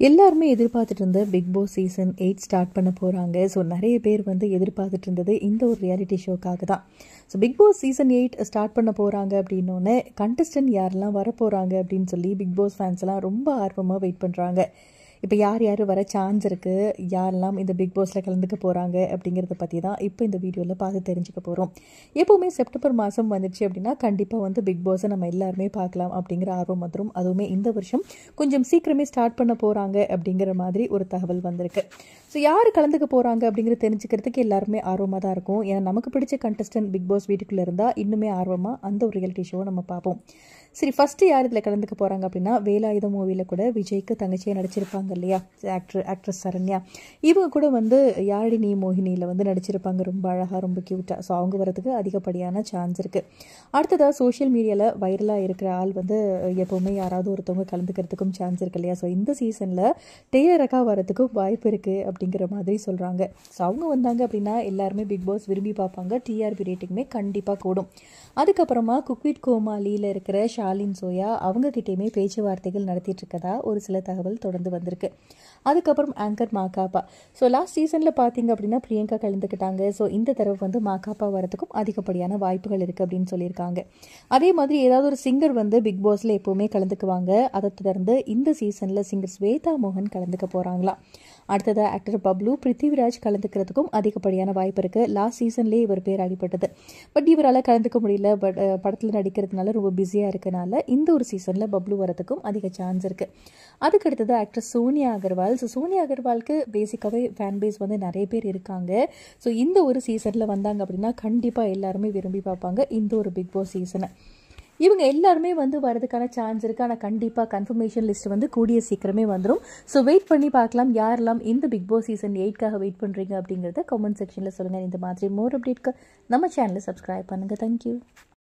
எல்லாருமே எதிர்பார்த்துட்டு இருந்த Bigg Boss season eight start பண்ண போகிறாங்க ஸோ நிறைய பேர் வந்து எதிர்பார்த்துட்டு இருந்தது இந்த ஒரு ரியாலிட்டி ஷோக்காக தான் so Bigg Boss season eight start பண்ண போகிறாங்க அப்படின்னோடனே கண்டஸ்டன்ட் யாரெல்லாம் வர போகிறாங்க அப்படின்னு சொல்லி பிக் பாஸ் ஃபேன்ஸ் எல்லாம் ரொம்ப ஆர்வமாக வெயிட் பண்ணுறாங்க இப்போ யார் யார் வர சான்ஸ் இருக்குது யாரெல்லாம் இந்த பிக் பாஸில் கலந்துக்க போகிறாங்க அப்படிங்கிறத பற்றி தான் இப்போ இந்த வீடியோவில் பார்த்து தெரிஞ்சுக்க போகிறோம் எப்போவுமே செப்டம்பர் மாதம் வந்துடுச்சு அப்படின்னா கண்டிப்பாக வந்து பிக் பாஸை நம்ம எல்லாருமே பார்க்கலாம் அப்படிங்கிற ஆர்வம் வந்துடும் அதுவுமே இந்த வருஷம் கொஞ்சம் சீக்கிரமே ஸ்டார்ட் பண்ண போகிறாங்க அப்படிங்கிற மாதிரி ஒரு தகவல் வந்திருக்கு ஸோ யார் கலந்துக்க போகிறாங்க அப்படிங்கிறது தெரிஞ்சுக்கிறதுக்கு எல்லாருமே ஆர்வமாக தான் இருக்கும் ஏன்னா நமக்கு பிடிச்ச கண்டஸ்டன்ட் பிக் பாஸ் வீட்டுக்குள்ளே இருந்தால் இன்னுமே ஆர்வமாக அந்த ஒரு ரியாலிட்டி ஷோவை நம்ம பார்ப்போம் சரி ஃபஸ்ட்டு யார் இதில் கலந்துக்க போகிறாங்க அப்படின்னா வேலாயுதம் மூவியில் கூட விஜய்க்கு தங்கச்சியாக நடிச்சிருப்பாங்க இல்லையா ஆக்டர் ஆக்ட்ரஸ் சரண்யா இவங்க கூட வந்து யாழி நீ மோகினியில் வந்து நடிச்சிருப்பாங்க ரொம்ப அழகாக ரொம்ப க்யூட்டாக ஸோ அவங்க வரதுக்கு அதிகப்படியான சான்ஸ் இருக்குது அடுத்ததாக சோஷியல் மீடியாவில் வைரலாக இருக்கிற ஆள் வந்து எப்போவுமே யாராவது ஒருத்தவங்க கலந்துக்கிறதுக்கும் சான்ஸ் இருக்கு இல்லையா ஸோ இந்த சீசனில் டெய்லரக்கா வரதுக்கும் வாய்ப்பு இருக்குது அப்படிங்கிற மாதிரி சொல்கிறாங்க ஸோ அவங்க வந்தாங்க அப்படின்னா எல்லாருமே பிக் பாஸ் விரும்பி பார்ப்பாங்க டிஆர்பி ரேட்டிங்குமே கண்டிப்பாக கூடும் அதுக்கப்புறமா குக்விட் கோமாலியில் இருக்கிற ஷாலின் சோயா அவங்கக்கிட்டேயுமே பேச்சுவார்த்தைகள் நடத்திட்டு இருக்கதா ஒரு சில தகவல் தொடர்ந்து வந்திருக்கு அதுக்கப்புறம் ஆங்கர் மாகாப்பா ஸோ லாஸ்ட் சீசனில் பார்த்தீங்க அப்படின்னா பிரியங்கா கலந்துக்கிட்டாங்க ஸோ இந்த தடவை வந்து மாகாப்பா வரதுக்கும் அதிகப்படியான வாய்ப்புகள் இருக்குது அப்படின்னு சொல்லியிருக்காங்க அதே மாதிரி ஏதாவது ஒரு சிங்கர் வந்து பிக் பாஸில் எப்போவுமே கலந்துக்குவாங்க அதை தொடர்ந்து இந்த சீசனில் சிங்கர் ஸ்வேதா மோகன் கலந்துக்க போகிறாங்களா அடுத்ததாக ஆக்டர் பப்ளு பிருத்திவிராஜ் கலந்துக்கிறதுக்கும் அதிகப்படியான வாய்ப்பு இருக்குது லாஸ்ட் சீசன்லேயே இவர் பேர் அடிபட்டது பட் இவரால் கலந்துக்க முடியல பட் படத்தில் நடிக்கிறதுனால ரொம்ப பிஸியாக இருக்கனால இந்த ஒரு சீசனில் பப்ளு வரதுக்கும் அதிக சான்ஸ் இருக்குது அதுக்கு அடுத்தது ஆக்டர் சோனியா அகர்வால் ஸோ சோனியா அகர்வாலுக்கு பேசிக்காகவே ஃபேன் பேஸ் வந்து நிறைய பேர் இருக்காங்க ஸோ இந்த ஒரு சீசனில் வந்தாங்க அப்படின்னா கண்டிப்பாக எல்லாருமே விரும்பி பார்ப்பாங்க இந்த ஒரு பிக் பாஸ் சீசனை இவங்க எல்லாருமே வந்து வரதுக்கான சான்ஸ் இருக்குது ஆனால் கண்டிப்பாக கன்ஃபர்மேஷன் லிஸ்ட் வந்து கூடிய சீக்கிரமே வந்துடும் ஸோ வெயிட் பண்ணி பார்க்கலாம் யாரெல்லாம் இந்த பிக் பாஸ் சீசன் எயிட்காக வெயிட் பண்ணுறீங்க அப்படிங்கிறத கமெண்ட் செக்ஷனில் சொல்லுங்கள் இந்த மாதிரி மோர் அப்டேட்க்கு நம்ம சேனலை சப்ஸ்கிரைப் பண்ணுங்கள் தேங்க்யூ